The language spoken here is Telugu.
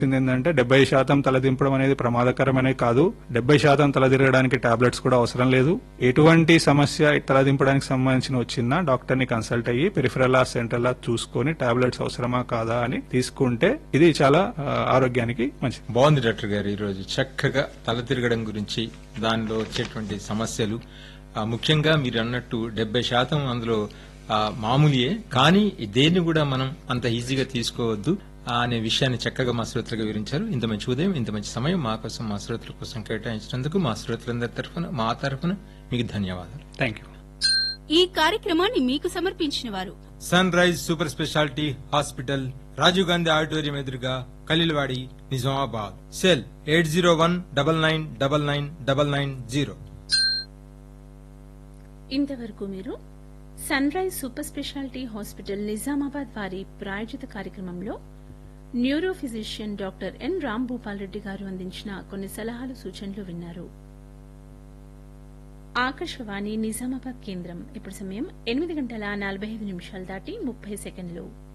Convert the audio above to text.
ఏంటంటే డెబ్బై శాతం తలదింపడం అనేది ప్రమాదకరమనే కాదు డెబ్బై శాతం తలదిరగడానికి టాబ్లెట్స్ కూడా అవసరం లేదు ఎటువంటి సమస్య తలదింపడానికి సంబంధించిన వచ్చినా డాక్టర్ ని కన్సల్ట్ అయ్యి పెరిఫరల్లా సెంట్రల్లా చూసుకొని టాబ్లెట్స్ అవసరమా కాదా అని తీసుకుంటే ఇది చాలా ఆ, ఆరోగ్యానికి మంచిది బాగుంది డాక్టర్ గారు ఈరోజు చక్కగా తల తిరగడం గురించి దానిలో వచ్చేటువంటి సమస్యలు ఆ, ముఖ్యంగా మీరు అన్నట్టు డెబ్బై శాతం అందులో ఆ, మామూలియే కానీ దేన్ని కూడా మనం అంత ఈజీగా తీసుకోవద్దు ఆ, అనే విషయాన్ని చక్కగా మా శ్రోతలుగా వివరించారు ఇంత మంచి ఉదయం ఇంత మంచి సమయం మా కోసం మా శ్రోతల కోసం కేటాయించినందుకు మా శ్రోతలందరి తరఫున మా తరఫున మీకు ధన్యవాదాలు థ్యాంక్ యూ ఈ కార్యక్రమాన్ని మీకు సమర్పించిన వారు Sunrise super speciality hospital Rajiv Gandhi auditorium ఎదురుగా Khaleelwadi Nizamabad cell eight zero one double nine double nine double nine zero ఇంతవరకు మీరు Sunrise super speciality hospital Nizamabad వారి ప్రాయోజిత కార్యక్రమంలో neuro physician doctor N Ram Bhupal Reddy garu అందించిన కొన్ని సలహాలు సూచనలు విన్నారు ఆకాశవాణి నిజామాబాద్ కేంద్రం ఇప్పుడు సమయం ఎనిమిది గంటల నలభై ఐదు నిమిషాలు దాటి ముప్పై సెకండ్లు